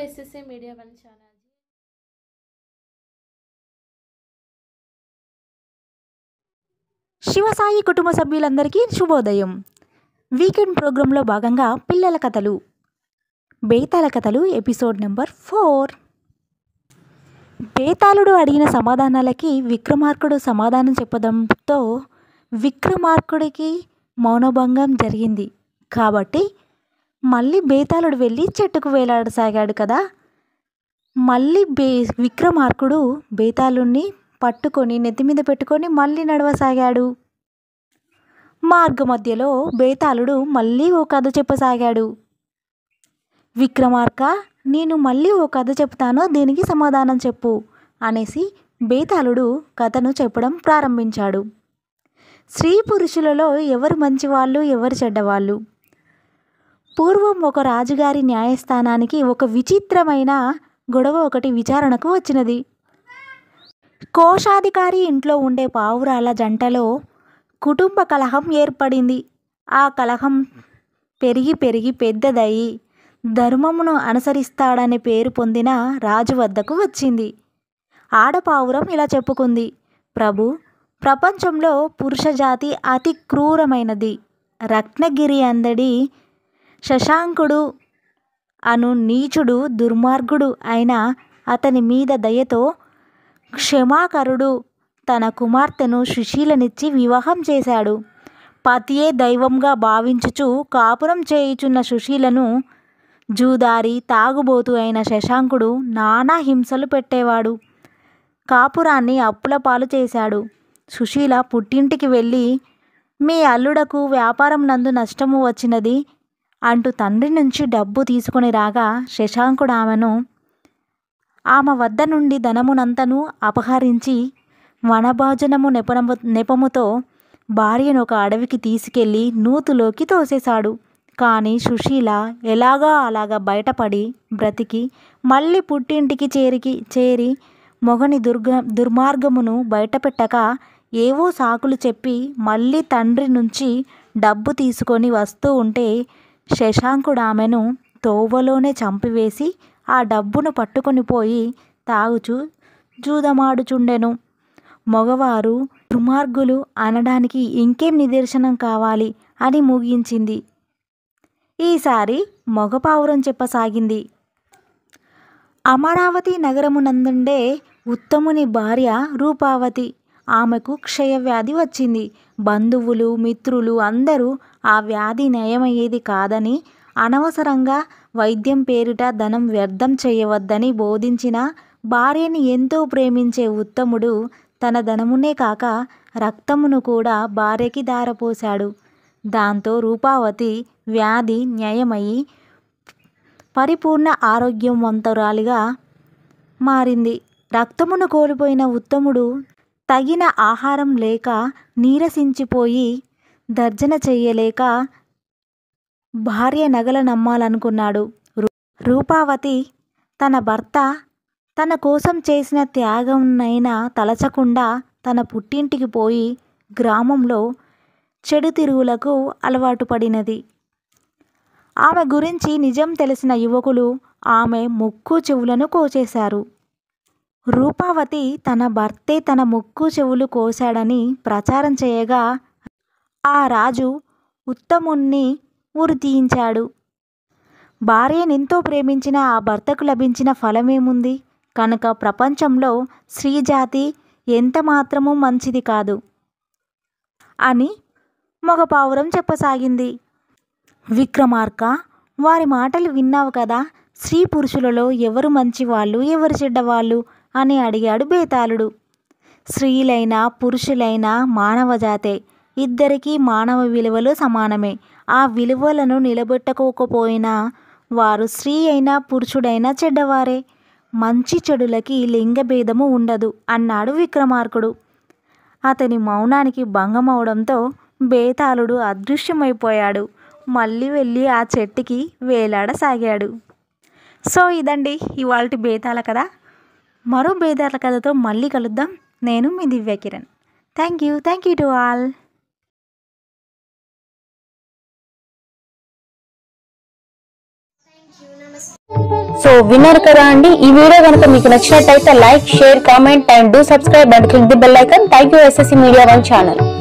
SSA media one channel Shivasai కుటుంబ సభ్యులందరికీ శుభోదయం వీకెండ్ ప్రోగ్రాంలో భాగంగా పిల్లల కథలు బేతాల కథలు ఎపిసోడ్ నెంబర్ ఫోర్ బేతాళుడు అడిగిన సమాధానాలకి విక్రమార్కుడు సమాధానం చెప్పడంతో విక్రమార్కుడికి మౌనభంగం జరిగింది కాబట్టి మళ్ళీ బేతాళుడు వెళ్ళి చెట్టుకు వేలాడసాగాడు కదా మళ్ళీ బే విక్రమార్కుడు బేతాళుణ్ణి పట్టుకొని నెత్తి మీద పెట్టుకొని మళ్ళీ నడవసాగాడు మార్గ మధ్యలో బేతాళుడు మళ్ళీ ఓ కథ చెప్పసాగాడు విక్రమార్క నేను మళ్ళీ ఓ కథ చెప్తాను దీనికి సమాధానం చెప్పు అనేసి బేతాళుడు కథను చెప్పడం ప్రారంభించాడు స్త్రీ పురుషులలో ఎవరు మంచివాళ్ళు ఎవరు చెడ్డవాళ్ళు పూర్వం ఒక రాజుగారి న్యాయస్థానానికి ఒక విచిత్రమైన గొడవ ఒకటి విచారణకు వచ్చినది కోశాధికారి ఇంట్లో ఉండే పావురాల జంటలో కుటుంబ కలహం ఏర్పడింది ఆ కలహం పెరిగి పెరిగి పెద్దదయి ధర్మమును అనుసరిస్తాడనే పేరు పొందిన రాజు వద్దకు వచ్చింది ఆడపావురం ఇలా చెప్పుకుంది ప్రభు ప్రపంచంలో పురుషజాతి అతి క్రూరమైనది రత్నగిరి అందడి శశాంకుడు అను నీచుడు దుర్మార్గుడు అయిన అతని మీద దయతో క్షమాకరుడు తన కుమార్తెను సుశీలనిచ్చి వివాహం చేశాడు పతియే దైవంగా భావించుచు కాపురం చేయుచున్న సుశీలను జూదారి తాగుబోతు అయిన శశాంకుడు నానా హింసలు పెట్టేవాడు కాపురాన్ని అప్పుల పాలు చేశాడు సుశీల పుట్టింటికి వెళ్ళి మీ అల్లుడకు వ్యాపారం నందు నష్టము వచ్చినది అంటూ తండ్రి నుంచి డబ్బు తీసుకొని రాగా శశాంకుడు ఆమెను ఆమె వద్ద నుండి ధనమునంతను అపహరించి వనభోజనము నెపనము నెపముతో భార్యను ఒక అడవికి తీసుకెళ్లి నూతులోకి తోసేశాడు కానీ సుశీల ఎలాగా అలాగా బయటపడి బ్రతికి మళ్ళీ పుట్టింటికి చేరికి చేరి మొగని దుర్గ దుర్మార్గమును బయటపెట్టక ఏవో సాకులు చెప్పి మళ్ళీ తండ్రి నుంచి డబ్బు తీసుకొని వస్తూ ఉంటే శశాంకుడు ఆమెను తోవలోనే చంపివేసి ఆ డబ్బును పట్టుకొని పోయి తాగుచు జూదమాడుచుండెను మగవారు దుర్మార్గులు అనడానికి ఇంకేం నిదర్శనం కావాలి అని ముగించింది ఈసారి మగపావురం చెప్పసాగింది అమరావతి నగరమునందుండే ఉత్తముని భార్య రూపావతి ఆమెకు క్షయవ్యాధి వచ్చింది బంధువులు మిత్రులు అందరూ ఆ వ్యాధి నయమయ్యేది కాదని అనవసరంగా వైద్యం పేరిట ధనం వ్యర్థం చేయవద్దని బోధించిన భార్యని ఎంతో ప్రేమించే ఉత్తముడు తన ధనమునే కాక రక్తమును కూడా భార్యకి దారపోశాడు దాంతో రూపావతి వ్యాధి న్యాయమయ్యి పరిపూర్ణ ఆరోగ్యవంతురాలిగా మారింది రక్తమును కోల్పోయిన ఉత్తముడు తగిన ఆహారం లేక నీరసించిపోయి దర్జన చెయ్యలేక భార్య నగల నమ్మాలనుకున్నాడు రూ- రూపావతి తన భర్త తన కోసం చేసిన త్యాగంనైనా తలచకుండా తన పుట్టింటికి పోయి గ్రామంలో చెడు తిరుగులకు అలవాటు పడినది ఆమె గురించి నిజం తెలిసిన యువకులు ఆమె ముక్కు చెవులను కోసేశారు రూపావతి తన భర్తే తన ముక్కు చెవులు కోశాడని ప్రచారం చేయగా ఆ రాజు ఉత్తముణ్ణి ఉరి తీయించాడు భార్యనెంతో ప్రేమించిన ఆ భర్తకు లభించిన ఫలమేముంది కనుక ప్రపంచంలో స్త్రీజాతి ఎంత మాత్రమూ మంచిది కాదు అని మగపావురం చెప్పసాగింది విక్రమార్క వారి మాటలు విన్నావు కదా స్త్రీ పురుషులలో ఎవరు మంచివాళ్ళు ఎవరు చెడ్డవాళ్ళు అని అడిగాడు బేతాళుడు స్త్రీలైనా పురుషులైనా మానవజాతే ఇద్దరికీ మానవ విలువలు సమానమే ఆ విలువలను నిలబెట్టుకోకపోయినా వారు స్త్రీ అయినా పురుషుడైనా చెడ్డవారే మంచి చెడులకి లింగభేదము ఉండదు అన్నాడు విక్రమార్కుడు అతని మౌనానికి భంగమవడంతో బేతాళుడు అదృశ్యమైపోయాడు మళ్ళీ వెళ్ళి ఆ చెట్టుకి వేలాడసాగాడు సో ఇదండి ఇవాళ బేతాల కథ మరో బేతాల కథతో మళ్ళీ కలుద్దాం నేను మీ Divya Kiran thank you thank you to all thank you నమస్తే సో విన్నారు కదా అండి ఈ వీడియో కనుక మీకు నచ్చినట్టయితే like share comment and do subscribe and click the bell icon thank you SSC media one channel